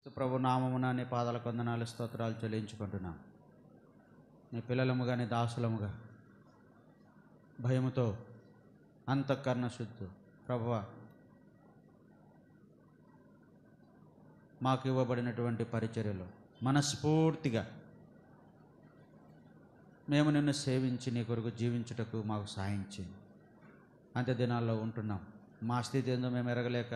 ప్రభు నామమున నీ పాదాల కొందనాలు స్తోత్రాలు చెల్లించుకుంటున్నాం నీ పిల్లలముగా నీ దాసులముగా భయముతో అంతఃకరణ శుద్ధు ప్రభువ మాకు ఇవ్వబడినటువంటి పరిచర్యలు మనస్ఫూర్తిగా మేము నిన్ను సేవించి నీ కొరకు జీవించుటకు మాకు సాయం చేయండి అంత్య దినాల్లో ఉంటున్నాం మా స్థితి ఏందో మేము ఎరగలేక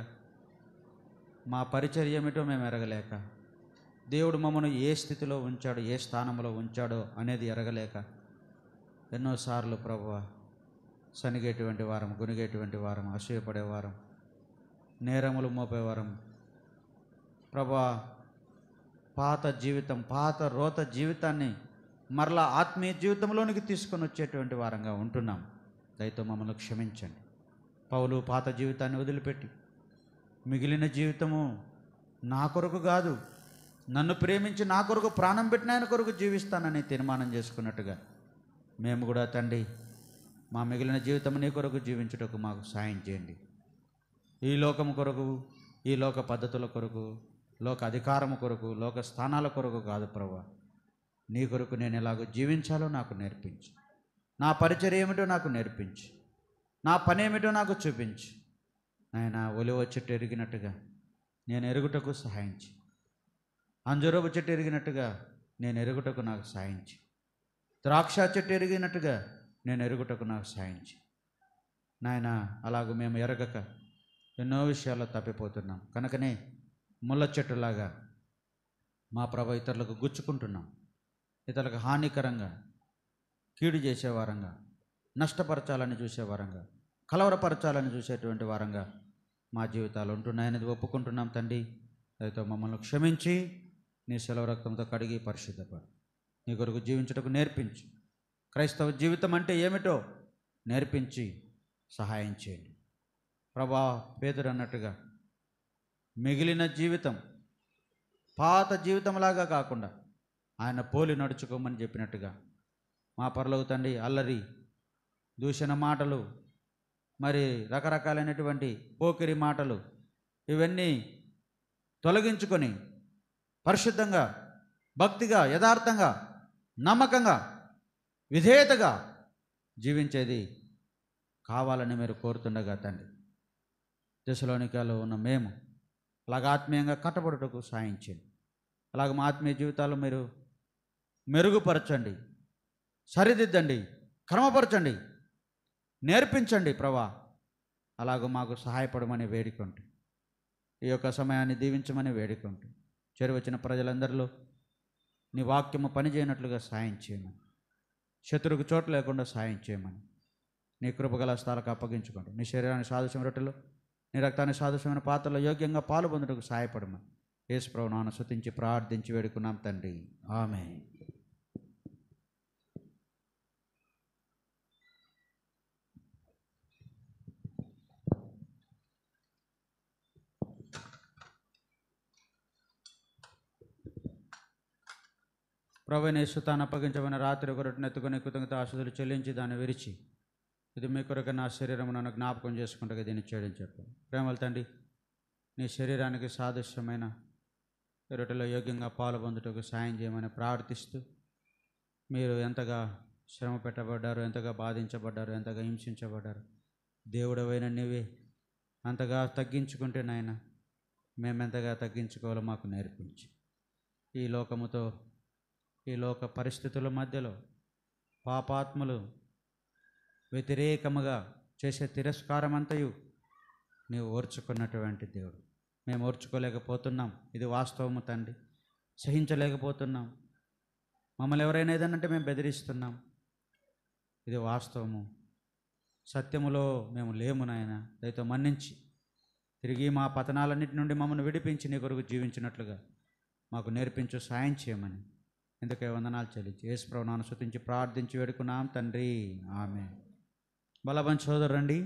మా పరిచర్య ఏమిటో మేము ఎరగలేక దేవుడు మమ్మను ఏ స్థితిలో ఉంచాడో ఏ స్థానంలో ఉంచాడో అనేది ఎరగలేక ఎన్నోసార్లు ప్రభువ సనిగేటువంటి వారం గునిగేటువంటి వారం అసూయపడేవారం నేరములు మోపేవారం ప్రభా పాత జీవితం పాత రోత జీవితాన్ని మరలా ఆత్మీయ జీవితంలోనికి తీసుకొని వచ్చేటువంటి వారంగా ఉంటున్నాం దయతో మమ్మల్ని క్షమించండి పౌలు పాత జీవితాన్ని వదిలిపెట్టి మిగిలిన జీవితము నా కొరకు కాదు నన్ను ప్రేమించి నా కొరకు ప్రాణం పెట్టిన ఆయన కొరకు జీవిస్తానని తీర్మానం చేసుకున్నట్టుగా మేము కూడా తండ్రి మా మిగిలిన జీవితం నీ కొరకు జీవించుటకు మాకు సాయం చేయండి ఈ లోకము కొరకు ఈ లోక పద్ధతుల కొరకు లోక అధికారము కొరకు లోక స్థానాల కొరకు కాదు ప్రభా నీ కొరకు నేను ఎలాగో జీవించాలో నాకు నేర్పించు నా పరిచర్య ఏమిటో నాకు నేర్పించు నా పని ఏమిటో నాకు చూపించు నాయన ఒలివ చెట్టు ఎరిగినట్టుగా నేను ఎరుగుటకు సహాయించి అంజురపు చెట్టు ఎరిగినట్టుగా నేను ఎరుగుటకు నాకు సాయించి ద్రాక్ష చెట్టు ఎరిగినట్టుగా నేను ఎరుగుటకు నాకు సాయించి నాయన అలాగూ మేము ఎరగక ఎన్నో విషయాల్లో తప్పిపోతున్నాం కనుకనే ముళ్ళ చెట్టులాగా మా ప్రభ ఇతరులకు గుచ్చుకుంటున్నాం ఇతరులకు హానికరంగా కీడు చేసేవారంగా నష్టపరచాలని చూసేవారంగా కలవరపరచాలని చూసేటువంటి వారంగా మా జీవితాలు ఉంటున్నాయనేది ఒప్పుకుంటున్నాం తండ్రి అయితే మమ్మల్ని క్షమించి నీ సెలవు రక్తంతో కడిగి పరిశుద్ధపడు నీ కొరకు జీవించుటకు నేర్పించు క్రైస్తవ జీవితం అంటే ఏమిటో నేర్పించి సహాయం చేయండి ప్రభా పేదరు అన్నట్టుగా మిగిలిన జీవితం పాత జీవితంలాగా కాకుండా ఆయన పోలి నడుచుకోమని చెప్పినట్టుగా మా పరలోకి తండ్రి అల్లరి దూషణ మాటలు మరి రకరకాలైనటువంటి పోకిరి మాటలు ఇవన్నీ తొలగించుకొని పరిశుద్ధంగా భక్తిగా యథార్థంగా నమ్మకంగా విధేయతగా జీవించేది కావాలని మీరు కోరుతుండగా తండ్రి దశలోనికాలో ఉన్న మేము అలాగ ఆత్మీయంగా కట్టబడుటకు సాయించండి అలాగ మా ఆత్మీయ జీవితాలు మీరు మెరుగుపరచండి సరిదిద్దండి క్రమపరచండి నేర్పించండి ప్రభా అలాగ మాకు సహాయపడమని వేడుకుంటూ ఈ యొక్క సమయాన్ని దీవించమని వేడుకుంటూ చేరువచ్చిన ప్రజలందరిలో నీ వాక్యము పనిచేయనట్లుగా సాయం చేయమని శత్రువుకు చోటు లేకుండా సాయం చేయమని నీ కృపగల స్థాలకు అప్పగించుకోండి నీ శరీరాన్ని సాదృశ్యం రొట్టెలు నీ రక్తాన్ని సాదృశ్యమైన పాత్రలో యోగ్యంగా పాలు పొందుటకు సహాయపడమని యేసు ప్రభు నాన్న శుతించి ప్రార్థించి వేడుకున్నాం తండ్రి ఆమె ప్రభనేసు తాను అప్పగించబడిన రాత్రి ఒక రొట్టెను ఎత్తుకొని కృతజ్ఞత ఆశుదులు చెల్లించి దాన్ని విరిచి ఇది మీ కొరకు నా శరీరం నన్ను జ్ఞాపకం చేసుకుంటే దీన్ని చేయడం చెప్పాను ప్రేమల తండ్రి నీ శరీరానికి సాదృశ్యమైన ఈ రొట్టెలో యోగ్యంగా పాలు పొందుటకు సాయం చేయమని ప్రార్థిస్తూ మీరు ఎంతగా శ్రమ పెట్టబడ్డారు ఎంతగా బాధించబడ్డారు ఎంతగా హింసించబడ్డారు దేవుడవైన నీవే అంతగా తగ్గించుకుంటే నాయన మేమెంతగా తగ్గించుకోవాలో మాకు నేర్పించి ఈ లోకముతో ఈ లోక పరిస్థితుల మధ్యలో పాపాత్ములు వ్యతిరేకముగా చేసే తిరస్కారం అంతయు నీవు ఓర్చుకున్నటువంటి దేవుడు మేము ఓర్చుకోలేకపోతున్నాం ఇది వాస్తవము తండ్రి సహించలేకపోతున్నాం మమ్మల్ని ఎవరైనా ఏదనంటే మేము బెదిరిస్తున్నాం ఇది వాస్తవము సత్యములో మేము లేము నాయన దయతో మన్నించి తిరిగి మా పతనాలన్నిటి నుండి మమ్మల్ని విడిపించి నీ కొరకు జీవించినట్లుగా మాకు నేర్పించు సాయం చేయమని ఎందుకే వందనాలు చెల్లించి యేసు ప్రభునాను శుతించి ప్రార్థించి వేడుకున్నాం తండ్రి ఆమె బలబన్ సోదరండి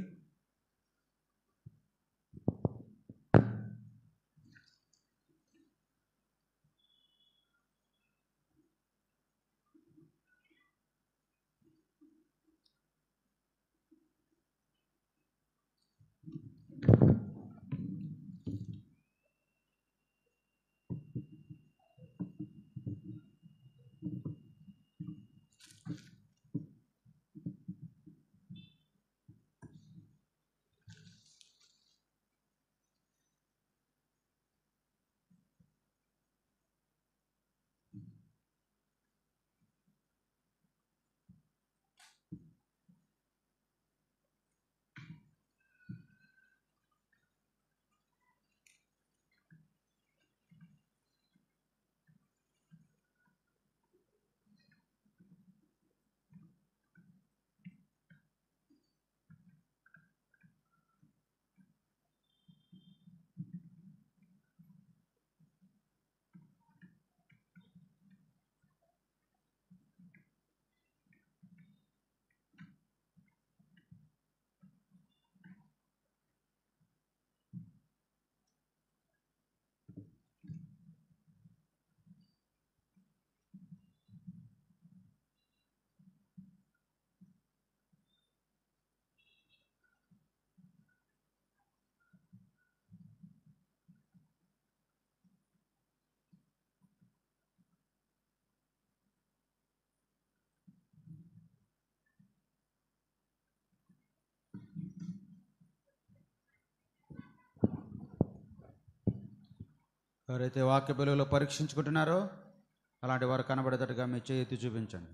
ఎవరైతే వాక్య బలువులో పరీక్షించుకుంటున్నారో అలాంటి వారు కనబడేటట్టుగా మీ చేతి చూపించండి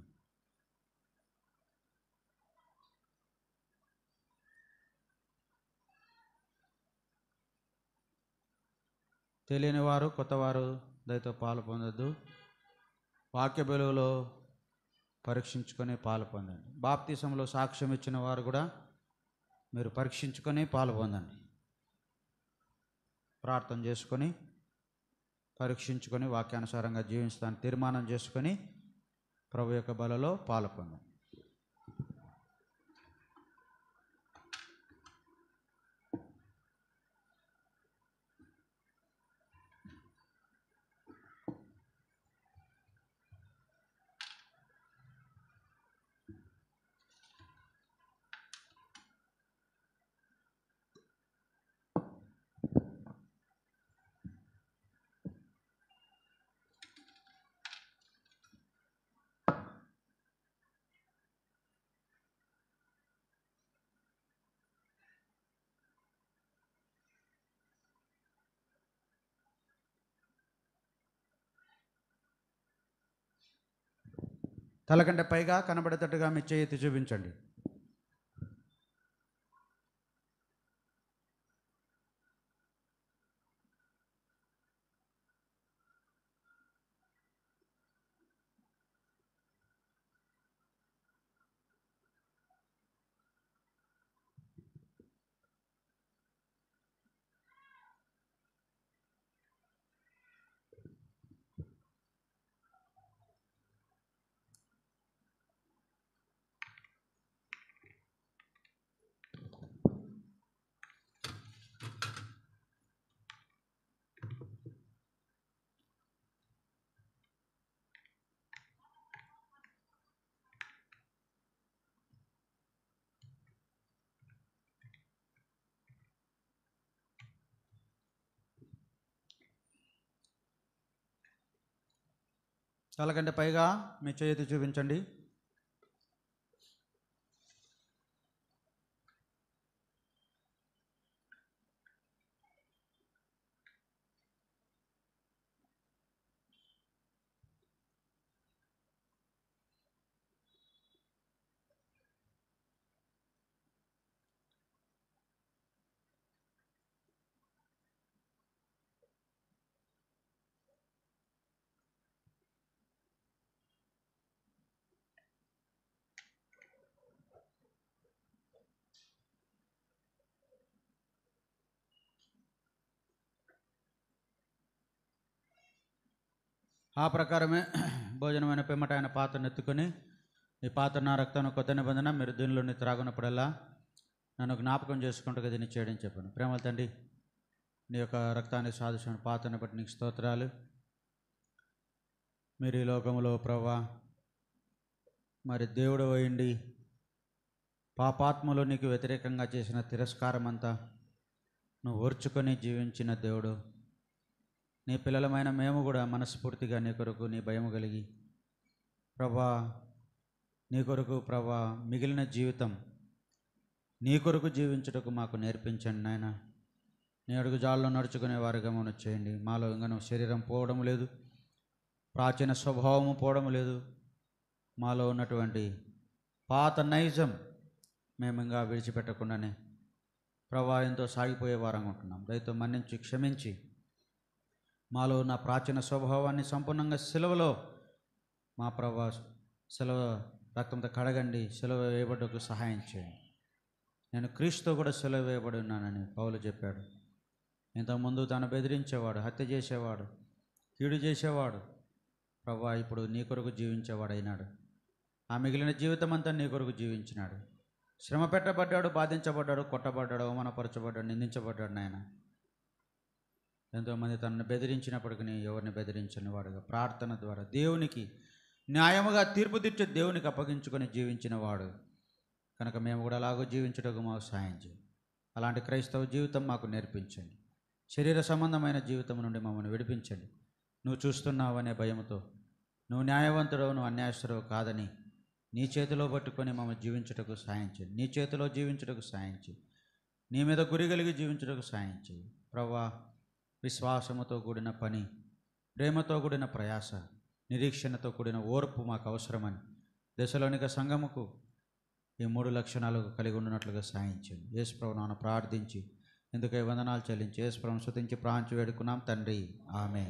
తెలియని వారు కొత్తవారు దయతో పాలు పొందొద్దు వాక్య బలువులో పరీక్షించుకొని పాలు పొందండి బాప్తీసంలో సాక్ష్యం ఇచ్చిన వారు కూడా మీరు పరీక్షించుకొని పాలు పొందండి ప్రార్థన చేసుకొని పరీక్షించుకొని వాక్యానుసారంగా జీవించడానికి తీర్మానం చేసుకొని ప్రభు యొక్క బలలో పాలు పొందండి తలకంటే పైగా కనబడేటట్టుగా మీ చేతి చూపించండి తలకంటే పైగా మీ చేతి చూపించండి ఆ ప్రకారమే భోజనమైన పిమ్మట ఆయన పాత్రను ఎత్తుకొని ఈ పాత్ర నా రక్తం కొత్త నిబంధన మీరు దీనిలోని త్రాగునప్పుడల్లా నన్ను జ్ఞాపకం చేసుకుంటూ దీన్ని చేయడం చెప్పాను ప్రేమల తండ్రి నీ యొక్క రక్తానికి సాదృశ్యమైన పాత్రను బట్టి నీకు స్తోత్రాలు మీరు ఈ లోకంలో ప్రవ్వా మరి దేవుడు అయిండి పాపాత్మలో నీకు వ్యతిరేకంగా చేసిన తిరస్కారం అంతా నువ్వు ఓర్చుకొని జీవించిన దేవుడు నీ పిల్లలమైన మేము కూడా మనస్ఫూర్తిగా నీ కొరకు నీ భయం కలిగి ప్రభా నీ కొరకు ప్రభా మిగిలిన జీవితం నీ కొరకు జీవించుటకు మాకు నేర్పించండి నాయన నీ అడుగు జాల్లో నడుచుకునే వారిగా మనం చేయండి మాలో ఇంకా శరీరం పోవడం లేదు ప్రాచీన స్వభావము పోవడం లేదు మాలో ఉన్నటువంటి పాత నైజం మేము ఇంకా విడిచిపెట్టకుండానే ప్రవాహంతో సాగిపోయే వారంగా ఉంటున్నాం దయతో మన్నించి క్షమించి మాలో ఉన్న ప్రాచీన స్వభావాన్ని సంపూర్ణంగా సెలవులో మా ప్రభా సెలవు రక్తంతో కడగండి సెలవు వేయబడ్డకు సహాయం చేయండి నేను క్రీస్తుతో కూడా సెలవు వేయబడి ఉన్నానని పౌలు చెప్పాడు ఇంతకుముందు తను బెదిరించేవాడు హత్య చేసేవాడు కీడు చేసేవాడు ప్రభా ఇప్పుడు నీ కొరకు జీవించేవాడు అయినాడు ఆ మిగిలిన జీవితం అంతా నీ కొరకు జీవించినాడు శ్రమ పెట్టబడ్డాడు బాధించబడ్డాడు కొట్టబడ్డాడు అవమానపరచబడ్డాడు నిందించబడ్డాడు నాయన ఎంతోమంది తనను బెదిరించినప్పటికీ ఎవరిని బెదిరించని వాడుగా ప్రార్థన ద్వారా దేవునికి న్యాయముగా తీర్పు తీర్చే దేవునికి అప్పగించుకొని జీవించిన వాడు కనుక మేము కూడా అలాగో జీవించటకు మాకు సాయం చేయండి అలాంటి క్రైస్తవ జీవితం మాకు నేర్పించండి శరీర సంబంధమైన జీవితం నుండి మమ్మల్ని విడిపించండి నువ్వు చూస్తున్నావు అనే భయంతో నువ్వు న్యాయవంతుడవు నువ్వు అన్యాయస్తుడవు కాదని నీ చేతిలో పట్టుకొని మమ్మల్ని జీవించుటకు సాయం చేయండి నీ చేతిలో జీవించుటకు సాయం చేయి నీ మీద గురి కలిగి జీవించుటకు సాయం చేయి ప్రభా విశ్వాసముతో కూడిన పని ప్రేమతో కూడిన ప్రయాస నిరీక్షణతో కూడిన ఓర్పు మాకు అవసరమని దశలోనిక సంఘముకు ఈ మూడు లక్షణాలు కలిగి ఉన్నట్లుగా సాయించండి యేసుప్రభు నాన్న ప్రార్థించి ఎందుకై వందనాలు చెల్లించి యేసుప్రభు శుతించి ప్రాంచి వేడుకున్నాం తండ్రి ఆమె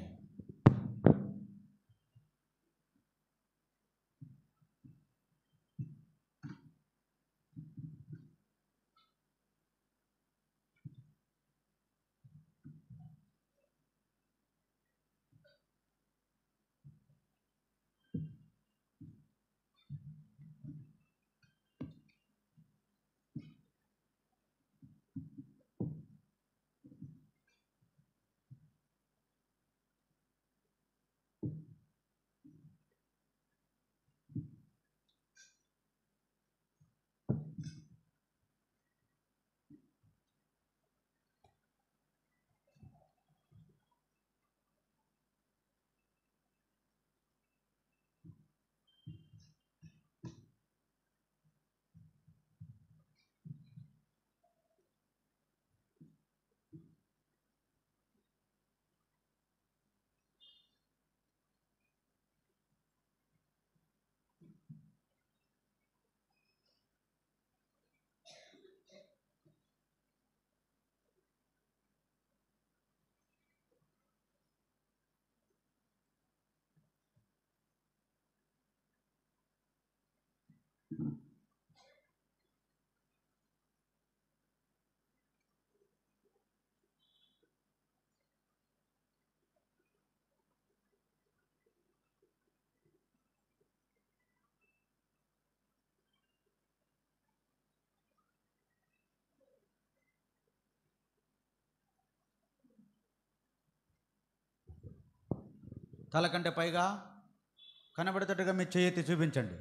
తల కంటే పైగా కనబడేటట్టుగా మీ చేయెత్తి చూపించండి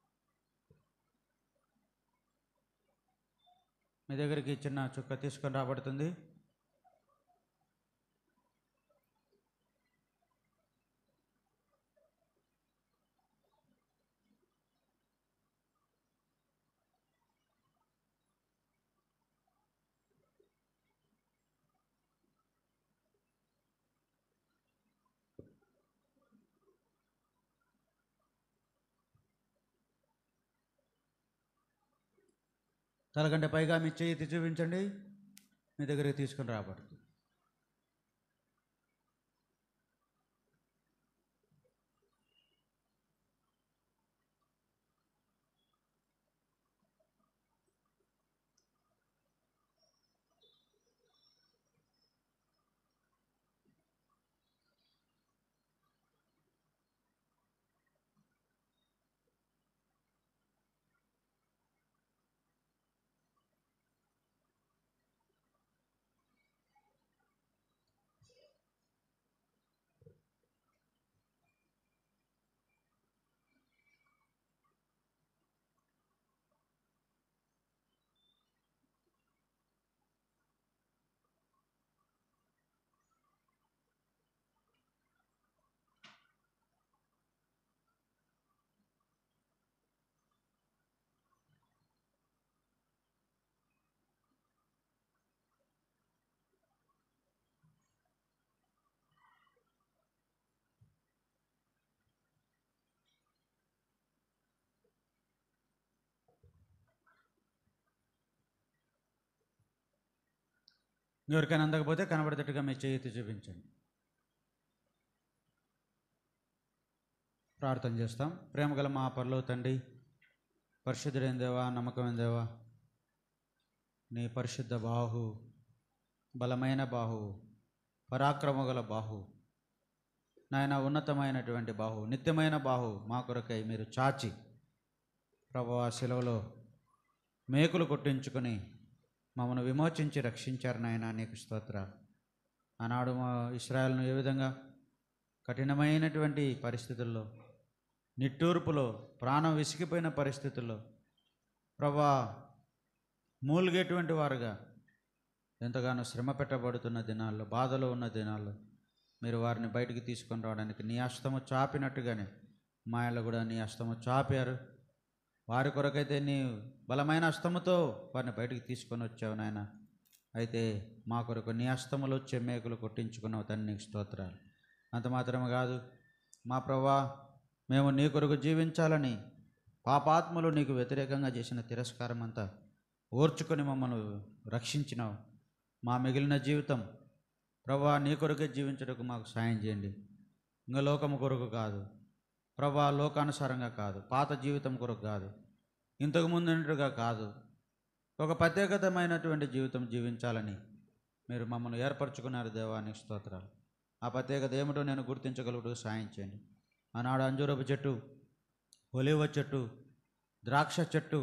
మీ దగ్గరికి చిన్న చుక్క తీసుకొని రాబడుతుంది తల కంటే పైగా మీ చేయెత్తి చూపించండి మీ దగ్గరికి తీసుకొని రాబడుతుంది ఎవరికైనా అందకపోతే కనబడేటట్టుగా మీ చేయెత్తి చూపించండి ప్రార్థన చేస్తాం ప్రేమగల మా పరలో తండ్రి పరిశుద్ధుడైన దేవా నమ్మకమైన దేవా నీ పరిశుద్ధ బాహు బలమైన బాహు పరాక్రమగల బాహు నాయన ఉన్నతమైనటువంటి బాహు నిత్యమైన బాహు మా కొరకై మీరు చాచి ప్రభా శిలువలో మేకులు కొట్టించుకొని మమ్మల్ని విమోచించి రక్షించారు నాయన నీకు స్తోత్ర ఆనాడు మా ఇస్రాయల్ను ఏ విధంగా కఠినమైనటువంటి పరిస్థితుల్లో నిట్టూర్పులో ప్రాణం విసిగిపోయిన పరిస్థితుల్లో ప్రభా మూలిగేటువంటి వారుగా ఎంతగానో శ్రమ పెట్టబడుతున్న దినాల్లో బాధలో ఉన్న దినాల్లో మీరు వారిని బయటికి తీసుకొని రావడానికి నీ అస్తము చాపినట్టుగానే మాయలో కూడా నీ అస్తము చాపారు వారి కొరకైతే నీ బలమైన అస్తముతో వారిని బయటికి తీసుకొని వచ్చావు నాయన అయితే మా కొరకు నీ హస్తములో చెమ్మేకులు కొట్టించుకున్నావు తండ్రి నీకు స్తోత్రాలు అంత మాత్రమే కాదు మా ప్రభా మేము నీ కొరకు జీవించాలని పాపాత్మలు నీకు వ్యతిరేకంగా చేసిన తిరస్కారం అంతా ఓర్చుకొని మమ్మల్ని రక్షించినావు మా మిగిలిన జీవితం ప్రభా నీ కొరకే జీవించడానికి మాకు సాయం చేయండి ఇంకా లోకము కొరకు కాదు ప్రభా లోకానుసారంగా కాదు పాత జీవితం కొరకు కాదు ఇంతకు ముందుగా కాదు ఒక ప్రత్యేకతమైనటువంటి జీవితం జీవించాలని మీరు మమ్మల్ని ఏర్పరచుకున్నారు దేవానికి స్తోత్రాలు ఆ ప్రత్యేకత ఏమిటో నేను గుర్తించగలుగుతూ సాయం చేయండి ఆనాడు అంజూరపు చెట్టు ఒలివ చెట్టు ద్రాక్ష చెట్టు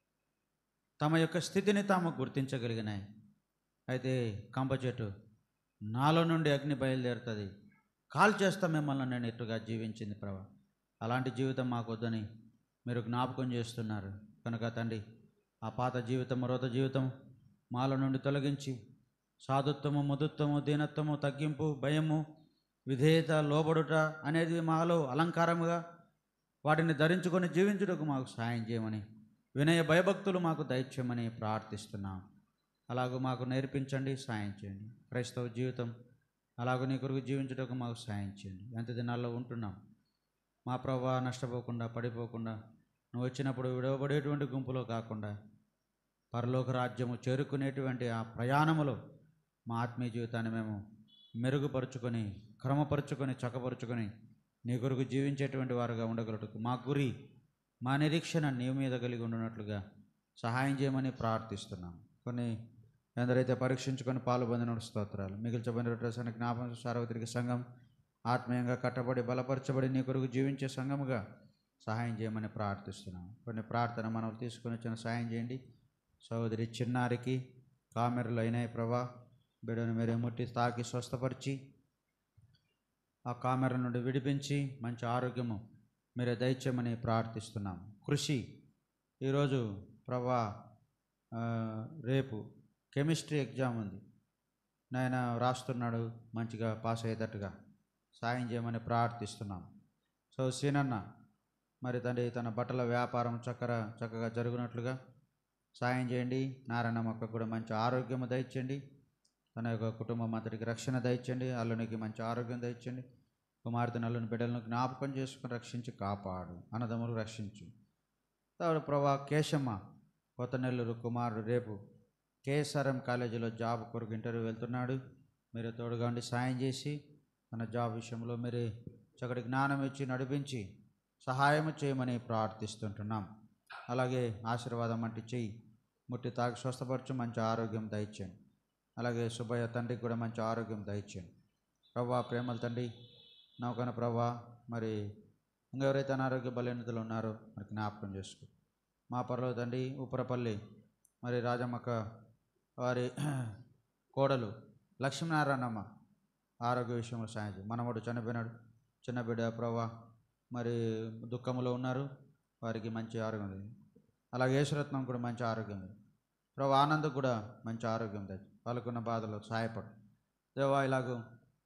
తమ యొక్క స్థితిని తాము గుర్తించగలిగినాయి అయితే కంప చెట్టు నాలో నుండి అగ్ని బయలుదేరుతుంది కాల్ చేస్తా మిమ్మల్ని నేను ఎట్టుగా జీవించింది ప్రభా అలాంటి జీవితం మాకు వద్దని మీరు జ్ఞాపకం చేస్తున్నారు కనుక తండ్రి ఆ పాత జీవితం మరొత జీవితం మాల నుండి తొలగించి సాధుత్వము మధుత్వము దీనత్వము తగ్గింపు భయము విధేయత లోబడుట అనేది మాలో అలంకారముగా వాటిని ధరించుకొని జీవించుటకు మాకు సాయం చేయమని వినయ భయభక్తులు మాకు దైత్యమని ప్రార్థిస్తున్నాం అలాగూ మాకు నేర్పించండి సాయం చేయండి క్రైస్తవ జీవితం అలాగూ నీ కొరకు జీవించుటకు మాకు సాయం చేయండి ఎంత దినాల్లో ఉంటున్నాం మా ప్రభావ నష్టపోకుండా పడిపోకుండా నువ్వు వచ్చినప్పుడు విడవబడేటువంటి గుంపులో కాకుండా పరలోక రాజ్యము చేరుకునేటువంటి ఆ ప్రయాణములో మా ఆత్మీయ జీవితాన్ని మేము మెరుగుపరుచుకొని క్రమపరుచుకొని చక్కపరుచుకొని నీ కొరకు జీవించేటువంటి వారుగా ఉండగలటకు మా గురి మా నిరీక్షణ నీ మీద కలిగి ఉండునట్లుగా సహాయం చేయమని ప్రార్థిస్తున్నాం కొన్ని ఎందరైతే పరీక్షించుకొని పాలు పొందిన స్తోత్రాలు మిగిల్చబడిన రసాన్ని జ్ఞాపకం సార్వత్రిక సంఘం ఆత్మీయంగా కట్టబడి బలపరచబడి నీ కొరకు జీవించే సంఘముగా సహాయం చేయమని ప్రార్థిస్తున్నాం కొన్ని ప్రార్థన మనం తీసుకొని వచ్చిన సహాయం చేయండి సహోదరి చిన్నారికి కామెరలు అయినాయి ప్రభా బిడను మీరే ముట్టి తాకి స్వస్థపరిచి ఆ కామెర నుండి విడిపించి మంచి ఆరోగ్యము మీరే దయచేయమని ప్రార్థిస్తున్నాం కృషి ఈరోజు ప్రభా ఆ, రేపు కెమిస్ట్రీ ఎగ్జామ్ ఉంది నాయన రాస్తున్నాడు మంచిగా పాస్ అయ్యేటట్టుగా సాయం చేయమని ప్రార్థిస్తున్నాం సో సీనన్న మరి తండ్రి తన బట్టల వ్యాపారం చక్కర చక్కగా జరుగునట్లుగా సాయం చేయండి నారాయణ మొక్క కూడా మంచి ఆరోగ్యము దయచేయండి తన యొక్క కుటుంబం అంతటికి రక్షణ దయచండి అల్లునికి మంచి ఆరోగ్యం దయచండి కుమార్తె నల్లుని బిడ్డలను జ్ఞాపకం చేసుకుని రక్షించి కాపాడు అన్నదమ్ములు రక్షించు తర్వాత ప్రభా కేశమ్మ కొత్త నెల్లూరు కుమారుడు రేపు కేఎస్ఆర్ఎం కాలేజీలో జాబ్ కొరకు ఇంటర్వ్యూ వెళ్తున్నాడు మీరు తోడుగా ఉండి సాయం చేసి తన జాబ్ విషయంలో మీరే చక్కటి జ్ఞానం ఇచ్చి నడిపించి సహాయం చేయమని ప్రార్థిస్తుంటున్నాం అలాగే ఆశీర్వాదం అంటే చెయ్యి ముట్టి తాకి స్వస్థపరచు మంచి ఆరోగ్యం దయచేయండి అలాగే సుబ్బయ్య తండ్రికి కూడా మంచి ఆరోగ్యం దయచేయండి ప్రభా ప్రేమల తండ్రి నౌకన ప్రభా మరి ఇంకెవరైతే అనారోగ్య బలహీనతలు ఉన్నారో మరి జ్ఞాపకం చేసుకో మా పర్లో తండ్రి ఉప్పరపల్లి మరి రాజమ్మక్క వారి కోడలు లక్ష్మీనారాయణమ్మ ఆరోగ్య విషయంలో సాయం చేయి మనవడు చనిపోయినాడు చిన్న బిడ్డ ప్రభా మరి దుఃఖంలో ఉన్నారు వారికి మంచి ఆరోగ్యం ఉంది అలాగే యేసురత్నం కూడా మంచి ఆరోగ్యం ఉంది ప్రభు ఆనంద్ కూడా మంచి ఆరోగ్యం తెచ్చు వాళ్ళకున్న బాధలో సహాయపడు దేవా ఇలాగూ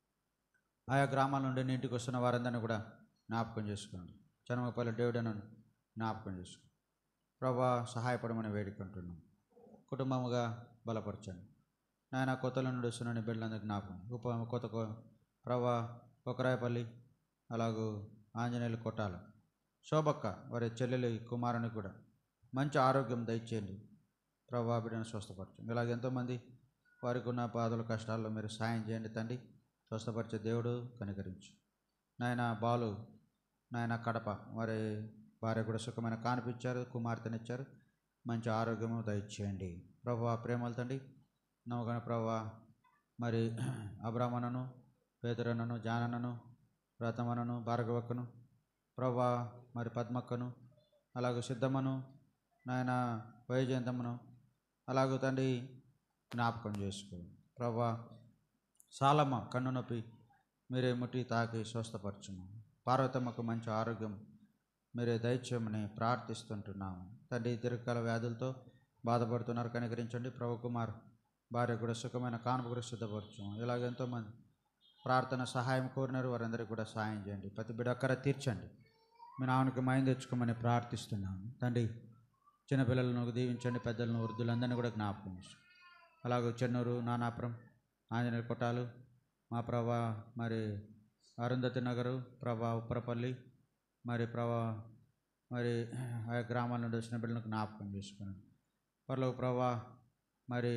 ఆయా గ్రామాల నుండి నీ ఇంటికి వస్తున్న వారందరినీ కూడా జ్ఞాపకం చేసుకోండి చనమపల్లి దేవుడను జ్ఞాపకం చేసుకోండి ప్రభా సహాయపడమని వేడుకుంటున్నాం కుటుంబముగా బలపరచండి నాయన కొత్తల నుండి వస్తున్న నీ బిడ్డలందరికీ జ్ఞాపకం ఉప కొత్త కొ- ప్రభా కొకరాయపల్లి అలాగూ ఆంజనేయులు కొట్టాల శోభక్క వారి చెల్లెలి కుమారుని కూడా మంచి ఆరోగ్యం దయచేయండి ప్రభా బిడ్డను స్వస్థపరచండి ఇలాగ ఎంతోమంది వారికి ఉన్న బాధలు కష్టాల్లో మీరు సాయం చేయండి తండ్రి స్వస్థపరిచే దేవుడు కనికరించు నాయన బాలు నాయన కడప వారి భార్య కూడా సుఖమైన కానిపించారు కుమార్తెనిచ్చారు మంచి ఆరోగ్యము దయచేయండి ప్రభా ప్రేమలు తండ్రి నమ్మకం ప్రభా మరి అబ్రాహ్మణను పేదరనను జానన్నను రతమనను భార్గవక్కను ప్రభా మరి పద్మక్కను అలాగే సిద్ధమ్మను నాయన వైజయంతమ్మను అలాగూ తండ్రి జ్ఞాపకం చేసుకో ప్రభా సాలమ్మ కన్ను నొప్పి మీరే ముట్టి తాకి స్వస్థపరచుము పార్వతమ్మకు మంచి ఆరోగ్యం మీరే దయచేయమని ప్రార్థిస్తుంటున్నాము తండ్రి దీర్ఘకాల వ్యాధులతో బాధపడుతున్నారు కనికరించండి ప్రభు కుమార్ భార్య కూడా సుఖమైన కానుక కూడా సిద్ధపరచు ఇలాగ ఎంతోమంది ప్రార్థన సహాయం కోరినారు వారందరికీ కూడా సహాయం చేయండి ప్రతి బిడ్డ అక్కర తీర్చండి మీ నాన్నకి మైండ్ తెచ్చుకోమని ప్రార్థిస్తున్నాము తండ్రి చిన్నపిల్లలను దీవించండి పెద్దలను వృద్ధులందరినీ కూడా జ్ఞాపకం చేసుకోండి. అలాగే చెన్నూరు నానాపురం ఆంజనేయ కొట్టాలు మా ప్రభా మరి అరుంధతి నగరు ప్రభా ఉప్పరపల్లి మరి ప్రభా మరి ఆ గ్రామాల నుండి వచ్చిన బిడ్డలను జ్ఞాపకం చేసుకున్నాను పర్లో ప్రభా మరి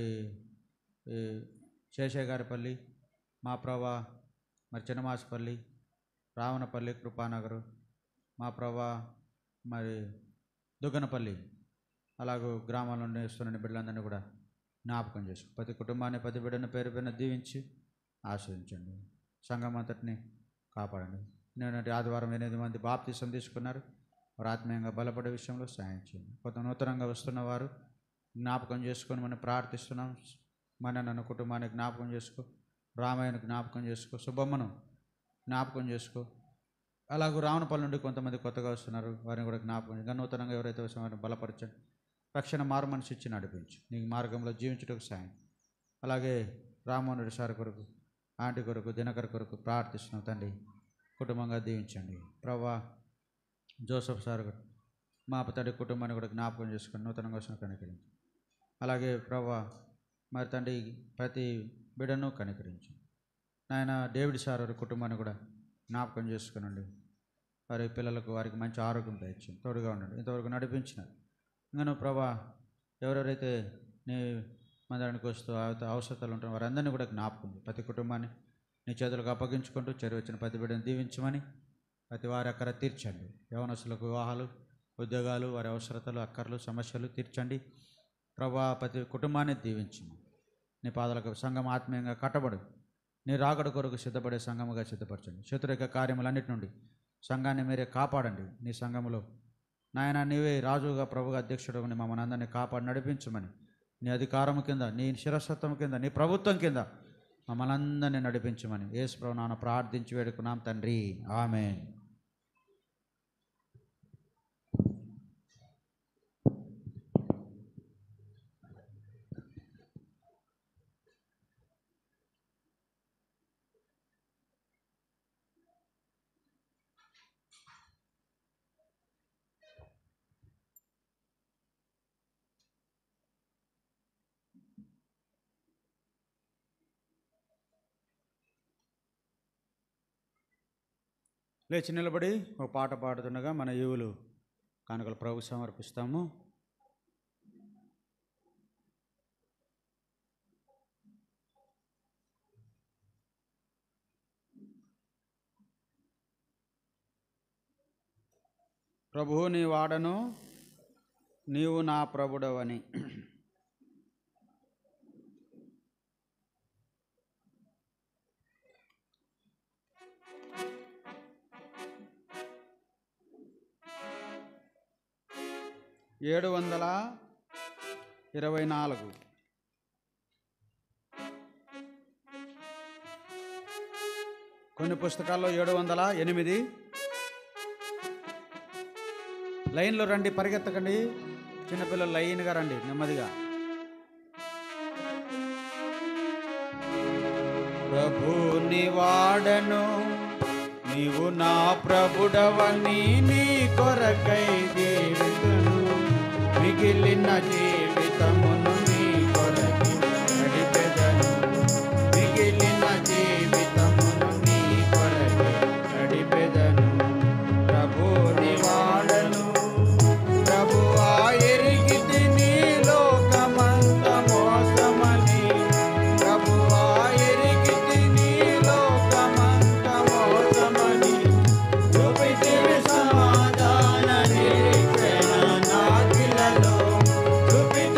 ఈ శేషగారిపల్లి మా ప్రభా మరి చిన్నమాసపల్లి రావణపల్లి కృపానగరు మా ప్రభా మరి దుగ్గనపల్లి అలాగూ గ్రామాల నుండి వస్తున్న బిడ్డలందరినీ కూడా జ్ఞాపకం చేసుకో ప్రతి కుటుంబాన్ని ప్రతి బిడ్డను పేరు పైన దీవించి ఆశ్రయించండి సంఘం అంతటిని కాపాడండి నేను ఆదివారం ఎనిమిది మంది బాప్తీసం తీసుకున్నారు వారు ఆత్మీయంగా బలపడే విషయంలో సాయం చేయండి కొత్త నూతనంగా వస్తున్న వారు జ్ఞాపకం చేసుకొని మనం ప్రార్థిస్తున్నాం మన నన్ను కుటుంబాన్ని జ్ఞాపకం చేసుకో రామయ్యను జ్ఞాపకం చేసుకో సుబ్బమ్మను జ్ఞాపకం చేసుకో అలాగూ రావణపల్లి నుండి కొంతమంది కొత్తగా వస్తున్నారు వారిని కూడా జ్ఞాపకం ఇంకా నూతనంగా ఎవరైతే వస్తారో వారిని బలపరచండి రక్షణ మారు మనసు ఇచ్చి నడిపించు నీ మార్గంలో జీవించుటకు సాయం అలాగే రామోనుడి సార్ కొరకు ఆంటీ కొరకు దినకర్ కొరకు ప్రార్థిస్తున్నాం తండ్రి కుటుంబంగా దీవించండి ప్రభా జోసఫ్ సార్ కొరకు మా తండ్రి కుటుంబాన్ని కూడా జ్ఞాపకం చేసుకొని నూతనంగా వచ్చిన కనికరించు అలాగే ప్రభా మరి తండ్రి ప్రతి బిడను కనికరించు నాయన డేవిడ్ సార్ వారి కుటుంబాన్ని కూడా జ్ఞాపకం చేసుకునండి వారి పిల్లలకు వారికి మంచి ఆరోగ్యం దయచ్చు తోడుగా ఉండండి ఇంతవరకు నడిపించినారు ఇంకా నువ్వు ప్రభా ఎవరెవరైతే నీ మందిరానికి వస్తూ అవ- అవసరాలు ఉంటారో వారందరినీ కూడా జ్ఞాపకం చేయి. ప్రతి కుటుంబాన్ని నీ చేతులకు అప్పగించుకుంటూ చెరువు వచ్చిన ప్రతి బిడ్డను దీవించమని ప్రతి వారి అక్కర తీర్చండి యవనస్తులకు వివాహాలు ఉద్యోగాలు వారి అవసరతలు అక్కర్లు సమస్యలు తీర్చండి ప్రభా ప్రతి కుటుంబాన్ని దీవించము నీ పాదాలకు సంఘం ఆత్మీయంగా కట్టబడు నీ రాకడ కొరకు సిద్ధపడే సంఘముగా సిద్ధపరచండి శత్రుక కార్యములన్నిటి నుండి సంఘాన్ని మీరే కాపాడండి నీ సంఘములో నాయన నీవే రాజుగా ప్రభుగా అధ్యక్షుడు మమ్మల్ని అందరినీ కాపాడి నడిపించమని నీ అధికారం కింద నీ శిరస్వత్వం కింద నీ ప్రభుత్వం కింద మమ్మల్ని అందరినీ నడిపించమని యేసు ప్రభు నాన్న ప్రార్థించి వేడుకున్నాం తండ్రి ఆమె లేచి నిలబడి ఒక పాట పాడుతుండగా మన యువులు కానుకలు ప్రభు సమర్పిస్తాము ప్రభువు నీ వాడను నీవు నా ప్రభుడవని ఏడు వందల ఇరవై నాలుగు కొన్ని పుస్తకాల్లో ఏడు వందల ఎనిమిది లైన్లో రండి పరిగెత్తకండి చిన్నపిల్లలు లైన్గా రండి నెమ్మదిగా ప్రభు నివాడను నీవు నా ప్రభుడవని నీ కొరకై జీవితను మిగిలిన జీవితమును నీ కొరకి గడిపెదను మిగిలిన జీవితమును నీ కొరకి గడిపెదను ప్రభు నివాడను ప్రభు ఎరిగితి నీ లోకమంత మోసమని ప్రభువా ఎరిగితి నీ లోకమంత మోసమని చూపితివి సమాధాన నిరీక్షణ నాకిలలో చూపితివి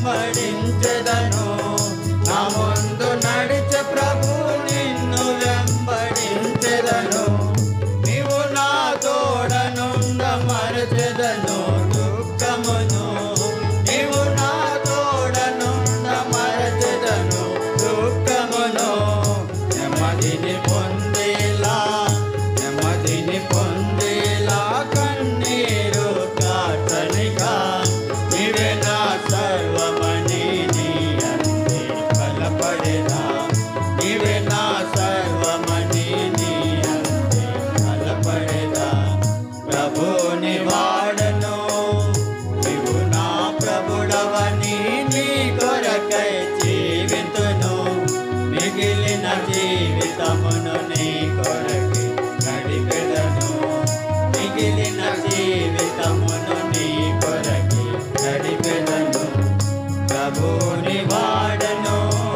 వెంబడించెదను నా ముందు నడిచే ప్రభు నిన్ను వెంబడించెదను నీవు నా తోడనుండ మరచెదను దుఃఖమును నీవు నా తోడనుండ మరచెదను దుఃఖమును నెమ్మదిని పొందేలా నెమ్మదిని పొందేలా కన్నీరు కాచనిగా నీవే నా సర్వమని నీ అంతే బలపడేదా నీవే నా సర్వమని నీ అంతే బలపడేదా ప్రభుని వాడను నీవు నా ప్రభుడవని నీ కొరకై జీవితును మిగిలిన జీవితమును నీ కొరకి గడిపెదను మిగిలిన జీవితమును నీ కొరకి గడిపెదను ప్రభుని వాడను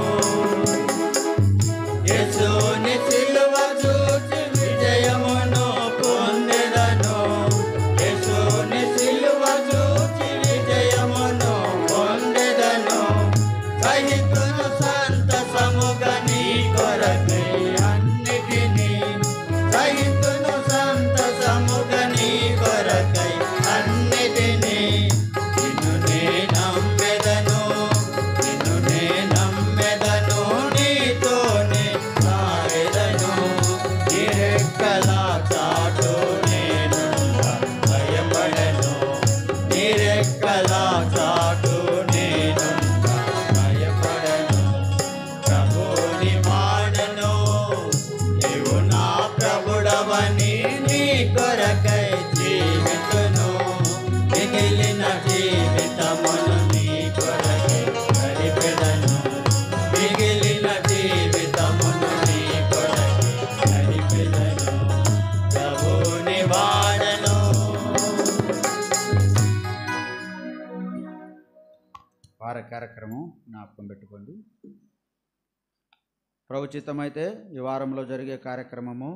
యేసుని సిలువ చూచి విజయమును పొందెదను యేసుని సిలువ చూచి విజయమును పొందెదను సహితును సంతసముగా నీ కొరకై అన్నిటినీ సహితును సంతసముగా నీ కొరకై అన్నిటినీ నిన్ను నే నమ్మెదను నిన్ను నే నమ్మెదను నీతోనే సారెదను నిరెక్కల చాటు నేనుండ భయపడను నిరెక్కల చాటు నేనుండ భయపడను ప్రభుని వాడను నీవు నా ప్రభుడవని నీ కొరకై జీవితును మిగిలిన జీవితమును నీ కొరకై గడిపెదను మిగిలిన జీవితమును నీ కొరకై గడిపెదను ప్రభుని వాడను వార కార్యక్రమం జ్ఞాపకం పెట్టుకోండి ప్రభుచితమైతే ఈ వారంలో జరిగే కార్యక్రమము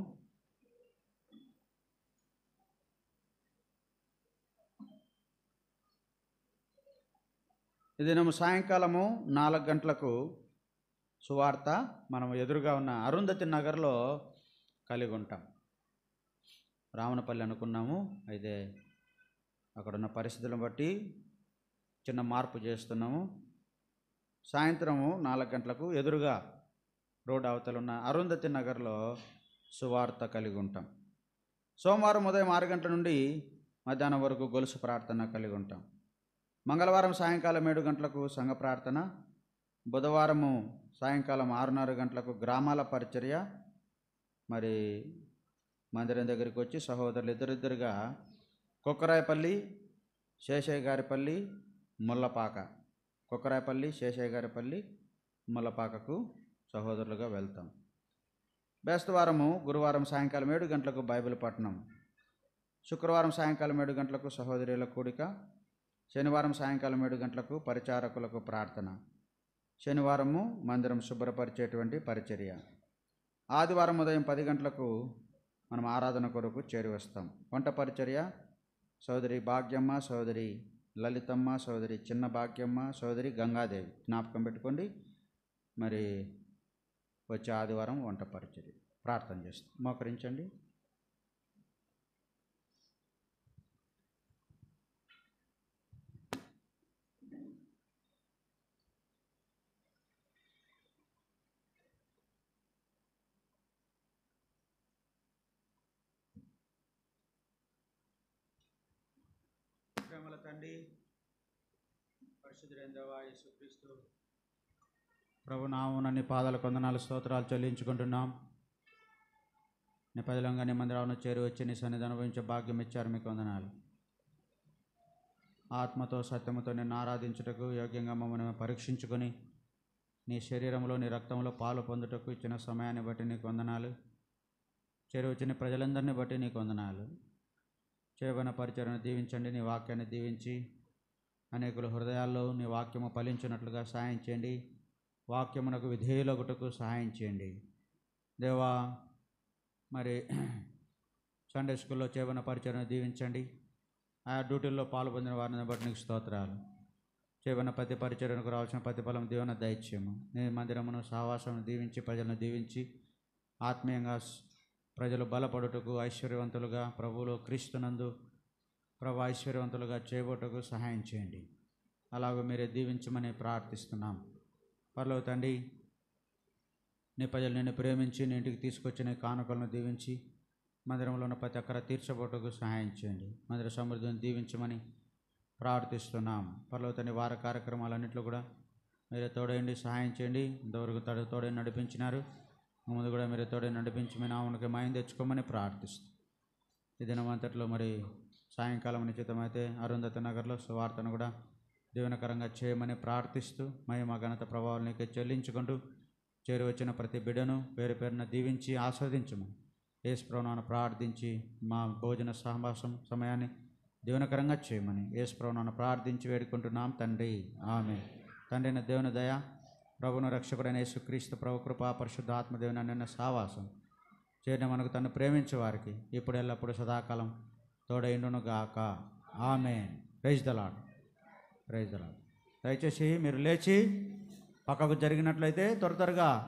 ఈ దినము సాయంకాలము నాలుగు గంటలకు సువార్త మనం ఎదురుగా ఉన్న అరుంధతి నగర్లో కలిగి ఉంటాం రావణపల్లి అనుకున్నాము అయితే అక్కడ ఉన్న పరిస్థితులను బట్టి చిన్న మార్పు చేస్తున్నాము సాయంత్రము నాలుగు గంటలకు ఎదురుగా రోడ్ అవతల ఉన్న అరుంధతి నగర్లో సువార్త కలిగి ఉంటాం సోమవారం ఉదయం ఆరు గంటల నుండి మధ్యాహ్నం వరకు గొలుసు ప్రార్థన కలిగి ఉంటాం మంగళవారం సాయంకాలం ఏడు గంటలకు సంఘ ప్రార్థన బుధవారము సాయంకాలం ఆరున్నర గంటలకు గ్రామాల పరిచర్య మరి మందిరం దగ్గరికి వచ్చి సహోదరులు ఇద్దరిద్దరుగా కుక్కరాయపల్లి శేషయ్య గారిపల్లి ముల్లపాక కుక్కరాయపల్లి శేషయ్య గారిపల్లి ముల్లపాకకు సహోదరులుగా వెళ్తాం బేస్తవారము గురువారం సాయంకాలం ఏడు గంటలకు బైబిల్ పట్టణం శుక్రవారం సాయంకాలం ఏడు గంటలకు సహోదరుల కూడిక శనివారం సాయంకాలం ఏడు గంటలకు పరిచారకులకు ప్రార్థన శనివారము మందిరం శుభ్రపరిచేటువంటి పరిచర్య ఆదివారం ఉదయం పది గంటలకు మనం ఆరాధన కొరకు చేరి వస్తాం వంట పరిచర్య సోదరి భాగ్యమ్మ సోదరి లలితమ్మ సోదరి చిన్న భాగ్యమ్మ సోదరి గంగాదేవి జ్ఞాపకం పెట్టుకోండి మరి వచ్చే ఆదివారం వంట పరిచర్య ప్రార్థన చేస్తాం మోకరించండి ప్రేమల తండ్రి పరిశుద్ధుడైన దేవా యేసుక్రీస్తు ప్రభు నామని పాదాల కొందనాలు స్తోత్రాలు చెల్లించుకుంటున్నాం నీ పదిలంగా నీ మందిరాలను చేరి వచ్చి నీ సన్నిధి అనుభవించే భాగ్యం ఇచ్చారు మీకు వందనాలు ఆత్మతో సత్యముతో నిన్ను ఆరాధించుటకు యోగ్యంగా మమ్మల్ని పరీక్షించుకొని నీ శరీరంలో నీ రక్తంలో పాలు పొందుటకు ఇచ్చిన సమయాన్ని బట్టి నీకు వందనాలు చేరి వచ్చిన ప్రజలందరినీ బట్టి నీకు వందనాలు చేయబడిన పరిచయను దీవించండి నీ వాక్యాన్ని దీవించి అనేకుల హృదయాల్లో నీ వాక్యము ఫలించినట్లుగా సహాయం చేయండి వాక్యమునకు విధేయులగుటకు సహాయం చేయండి దేవా మరి సండే స్కూల్లో చేయబడిన పరిచయను దీవించండి ఆ డ్యూటీల్లో పాల్పొందిన వారిని బట్టి నీకు స్తోత్రాలు చేయబడిన ప్రతి పరిచర్యకు రావాల్సిన ప్రతిఫలం దీవెన దయచేయము నీ మందిరమును సహవాసం దీవించి ప్రజలను దీవించి ఆత్మీయంగా స్- ప్రజలు బలపడుటకు ఐశ్వర్యవంతులుగా ప్రభువులో క్రీస్తునందు ప్రభు ఐశ్వర్యవంతులుగా చేయబోటకు సహాయం చేయండి అలాగే మీరే దీవించమని ప్రార్థిస్తున్నాం పర్లో తండ్రి నీ ప్రజలు నిన్ను ప్రేమించి నీ ఇంటికి తీసుకొచ్చిన ఈ కానుకలను దీవించి మందిరంలో ఉన్న ప్రతి ఒక్కర తీర్చబోటకు సహాయం చేయండి మందిర సమృద్ధిని దీవించమని ప్రార్థిస్తున్నాం పర్లో తండ్రి వార కార్యక్రమాలన్నింటిలో కూడా మీరే తోడైండి సహాయం చేయండి ఇంతవరకు తోడు తోడై నడిపించినారు ముందు కూడా మీరు తోడై నడిపించి మీ నామనికి మాయం తెచ్చుకోమని ప్రార్థిస్తాం ఈ దినమంతట్లో మరి సాయంకాలం నిశ్చితమైతే అరుంధత నగర్లో సువార్తను కూడా దీవెనకరంగా చేయమని ప్రార్థిస్తూ మహిమ ఘనత ప్రభావాలు నీకు చెల్లించుకుంటూ చేరి వచ్చిన ప్రతి బిడ్డను పేరు పేరున దీవించి ఆస్వాదించమని యేసుప్రభునాను ప్రార్థించి మా భోజన సహవాసం సమయాన్ని దీవెనకరంగా చేయమని యేసుప్రభునాను ప్రార్థించి వేడుకుంటున్నాం తండ్రి ఆమె తండ్రిన దేవుని దయ ప్రభును రక్షకుడైన యేసుక్రీస్తు ప్రభు కృపా పరిశుద్ధాత్మ దేవుని నిన్న సావాసం చేరిన మనకు తను ప్రేమించే వారికి ఇప్పుడు ఎల్లప్పుడు సదాకాలం తోడైండును గాక ఆమె ప్రైజ్ దలాడ్ ప్రైజ్ దలాడ్ దయచేసి మీరు లేచి పక్కకు జరిగినట్లయితే త్వర త్వరగా